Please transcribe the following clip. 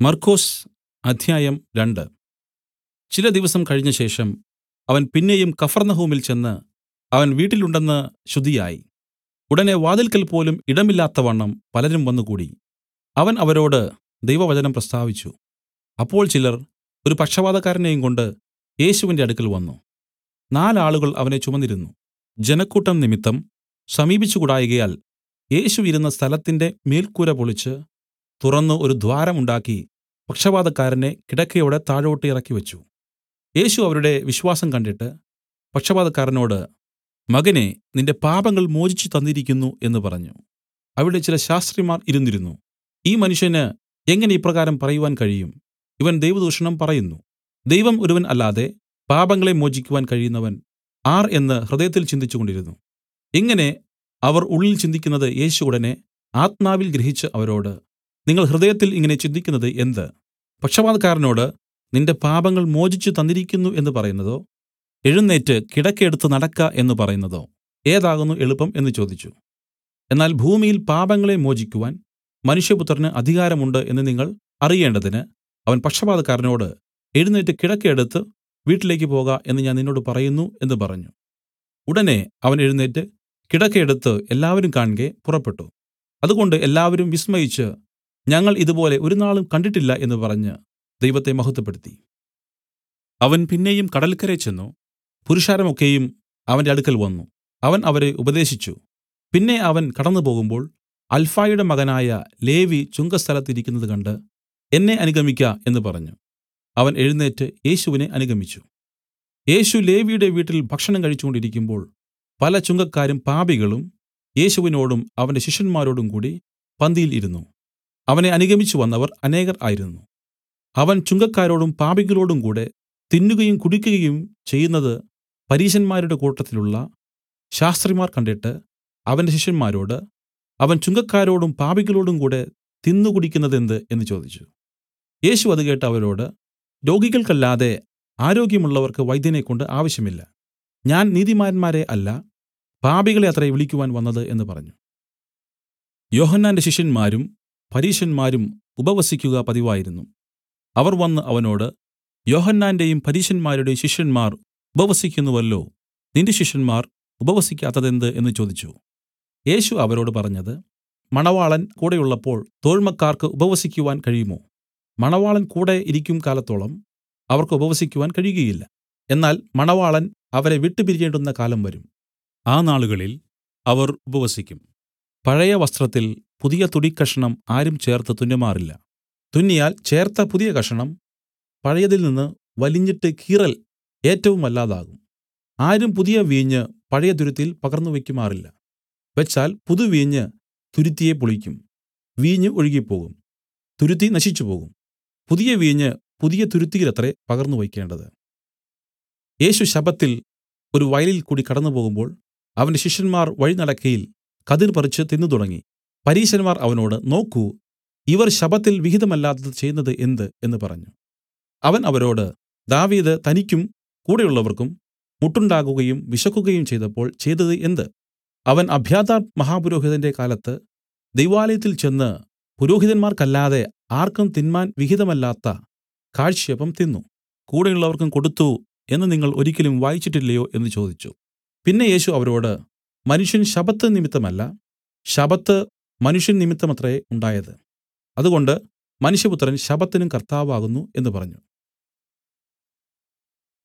മർക്കൊസ് അധ്യായം രണ്ട് ചില ദിവസം കഴിഞ്ഞശേഷം അവൻ പിന്നെയും കഫർന്നഹൂമിൽ ചെന്ന് അവൻ വീട്ടിലുണ്ടെന്ന് ശ്രുതിയായി ഉടനെ വാതിൽക്കൽ പോലും ഇടമില്ലാത്തവണ്ണം പലരും വന്നുകൂടി അവൻ അവരോട് ദൈവവചനം പ്രസ്താവിച്ചു അപ്പോൾ ചിലർ ഒരു പക്ഷവാതക്കാരനെയും കൊണ്ട് യേശുവിന്റെ അടുക്കൽ വന്നു നാലാളുകൾ അവനെ ചുമന്നിരുന്നു ജനക്കൂട്ടം നിമിത്തം സമീപിച്ചുകൂടായ്കയാൽ യേശു ഇരുന്ന സ്ഥലത്തിന്റെ മേൽക്കൂര പൊളിച്ച് തുറന്നു ഒരു ദ്വാരം ഉണ്ടാക്കി പക്ഷവാതക്കാരനെ കിടക്കയോടെ താഴോട്ട് ഇറക്കിവച്ചു യേശു അവരുടെ വിശ്വാസം കണ്ടിട്ട് പക്ഷവാതക്കാരനോട് മകനേ നിന്റെ പാപങ്ങൾ മോചിച്ചു തന്നിരിക്കുന്നു എന്നു പറഞ്ഞു അവിടെ ചില ശാസ്ത്രിമാർ ഇരുന്നിരുന്നു ഈ മനുഷ്യന് എങ്ങനെ ഇപ്രകാരം പറയുവാൻ കഴിയും ഇവൻ ദൈവദൂഷണം പറയുന്നു ദൈവം ഒരുവൻ അല്ലാതെ പാപങ്ങളെ മോചിക്കുവാൻ കഴിയുന്നവൻ ആർ എന്ന് ഹൃദയത്തിൽ ചിന്തിച്ചുകൊണ്ടിരുന്നു ഇങ്ങനെ അവർ ഉള്ളിൽ ചിന്തിക്കുന്നത് യേശു ഉടനെ ആത്മാവിൽ ഗ്രഹിച്ച് അവരോട് നിങ്ങൾ ഹൃദയത്തിൽ ഇങ്ങനെ ചിന്തിക്കുന്നത് എന്ത് പക്ഷവാതക്കാരനോട് നിന്റെ പാപങ്ങൾ മോചിച്ചു തന്നിരിക്കുന്നു എന്ന് പറയുന്നതോ എഴുന്നേറ്റ് കിടക്കയെടുത്ത് നടക്ക എന്ന് പറയുന്നതോ ഏതാകുന്നു എളുപ്പം എന്ന് ചോദിച്ചു എന്നാൽ ഭൂമിയിൽ പാപങ്ങളെ മോചിക്കുവാൻ മനുഷ്യപുത്രന് അധികാരമുണ്ട് എന്ന് നിങ്ങൾ അറിയേണ്ടതിന് അവൻ പക്ഷവാതക്കാരനോട് എഴുന്നേറ്റ് കിടക്കയെടുത്ത് വീട്ടിലേക്ക് പോക എന്ന് ഞാൻ നിന്നോട് പറയുന്നു എന്ന് പറഞ്ഞു ഉടനെ അവൻ എഴുന്നേറ്റ് കിടക്കയെടുത്ത് എല്ലാവരും കാൺകെ പുറപ്പെട്ടു അതുകൊണ്ട് എല്ലാവരും വിസ്മയിച്ച് ഞങ്ങൾ ഇതുപോലെ ഒരുനാളും കണ്ടിട്ടില്ല എന്ന് പറഞ്ഞ് ദൈവത്തെ മഹത്വപ്പെടുത്തി അവൻ പിന്നെയും കടൽക്കരെ ചെന്ന് പുരുഷാരമൊക്കെയും അവന്റെ അടുക്കൽ വന്നു അവൻ അവരെ ഉപദേശിച്ചു പിന്നെ അവൻ കടന്നുപോകുമ്പോൾ അൽഫായുടെ മകനായ ലേവി ചുങ്കസ്ഥലത്ത് ഇരിക്കുന്നത് കണ്ട് എന്നെ അനുഗമിക്ക എന്ന് പറഞ്ഞു അവൻ എഴുന്നേറ്റ് യേശുവിനെ അനുഗമിച്ചു യേശു ലേവിയുടെ വീട്ടിൽ ഭക്ഷണം കഴിച്ചുകൊണ്ടിരിക്കുമ്പോൾ പല ചുങ്കക്കാരും പാപികളും യേശുവിനോടും അവന്റെ ശിഷ്യന്മാരോടും കൂടി പന്തിയിൽ ഇരുന്നു അവനെ അനുഗമിച്ചു വന്നവർ അനേകർ ആയിരുന്നു അവൻ ചുങ്കക്കാരോടും പാപികളോടും കൂടെ തിന്നുകയും കുടിക്കുകയും ചെയ്യുന്നത് പരീശന്മാരുടെ കൂട്ടത്തിലുള്ള ശാസ്ത്രിമാർ കണ്ടിട്ട് അവന്റെ ശിഷ്യന്മാരോട് അവൻ ചുങ്കക്കാരോടും പാപികളോടും കൂടെ തിന്നുകുടിക്കുന്നതെന്ത് എന്ന് ചോദിച്ചു യേശു അത് കേട്ട് അവരോട് രോഗികൾക്കല്ലാതെ ആരോഗ്യമുള്ളവർക്ക് വൈദ്യനെക്കൊണ്ട് ആവശ്യമില്ല ഞാൻ നീതിമാന്മാരെ അല്ല പാപികളെ അത്രേ വിളിക്കുവാൻ വന്നത് എന്ന് പറഞ്ഞു യോഹന്നാന്റെ ശിഷ്യന്മാരും പരീശന്മാരും ഉപവസിക്കുക പതിവായിരുന്നു അവർ വന്ന് അവനോട് യോഹന്നാന്റെയും പരീശന്മാരുടെയും ശിഷ്യന്മാർ ഉപവസിക്കുന്നുവല്ലോ നിന്റെ ശിഷ്യന്മാർ ഉപവസിക്കാത്തതെന്ത് എന്ന് ചോദിച്ചു യേശു അവരോട് പറഞ്ഞത് മണവാളൻ കൂടെയുള്ളപ്പോൾ തോഴ്മക്കാർക്ക് ഉപവസിക്കുവാൻ കഴിയുമോ മണവാളൻ കൂടെ ഇരിക്കും കാലത്തോളം അവർക്ക് ഉപവസിക്കുവാൻ കഴിയുകയില്ല എന്നാൽ മണവാളൻ അവരെ വിട്ടുപിരിയേണ്ടുന്ന കാലം വരും ആ നാളുകളിൽ അവർ ഉപവസിക്കും പഴയ വസ്ത്രത്തിൽ പുതിയ തുണിക്കഷണം ആരും ചേർത്ത് തുന്നുമാറില്ല തുന്നിയാൽ ചേർത്ത പുതിയ കഷണം പഴയതിൽ നിന്ന് വലിഞ്ഞിട്ട് കീറൽ ഏറ്റവും വല്ലാതാകും ആരും പുതിയ വീഞ്ഞ് പഴയ തുരുത്തിൽ പകർന്നു വയ്ക്കുമാറില്ല വെച്ചാൽ പുതുവീഞ്ഞ് തുരുത്തിയെ പൊളിക്കും വീഞ്ഞ് ഒഴുകിപ്പോകും തുരുത്തി നശിച്ചുപോകും പുതിയ വീഞ്ഞ് പുതിയ തുരുത്തിയിലത്രേ പകർന്നു വയ്ക്കേണ്ടത് യേശു ശബത്തിൽ ഒരു വയലിൽ കൂടി കടന്നുപോകുമ്പോൾ അവന്റെ ശിഷ്യന്മാർ വഴി നടക്കയിൽ കതിർ പറിച്ച് തിന്നു തുടങ്ങി പരീശന്മാർ അവനോട് നോക്കൂ ഇവർ ശബത്തിൽ വിഹിതമല്ലാത്തത് ചെയ്യുന്നത് എന്ത് എന്ന് പറഞ്ഞു അവൻ അവരോട് ദാവീദ് തനിക്കും കൂടെയുള്ളവർക്കും മുട്ടുണ്ടാകുകയും വിശക്കുകയും ചെയ്തപ്പോൾ ചെയ്തത് എന്ത് അവൻ അഭ്യാതാർ മഹാപുരോഹിതന്റെ കാലത്ത് ദൈവാലയത്തിൽ ചെന്ന് പുരോഹിതന്മാർക്കല്ലാതെ ആർക്കും തിന്മാൻ വിഹിതമല്ലാത്ത കാഴ്ചയപ്പം തിന്നു കൂടെയുള്ളവർക്കും കൊടുത്തു എന്ന് നിങ്ങൾ ഒരിക്കലും വായിച്ചിട്ടില്ലയോ എന്ന് ചോദിച്ചു പിന്നെ യേശു അവരോട് മനുഷ്യൻ ശബത്ത് നിമിത്തമല്ല ശബത്ത് മനുഷ്യൻ നിമിത്തമത്രേ ഉണ്ടായത് അതുകൊണ്ട് മനുഷ്യപുത്രൻ ശബത്തിനും കർത്താവാകുന്നു എന്ന് പറഞ്ഞു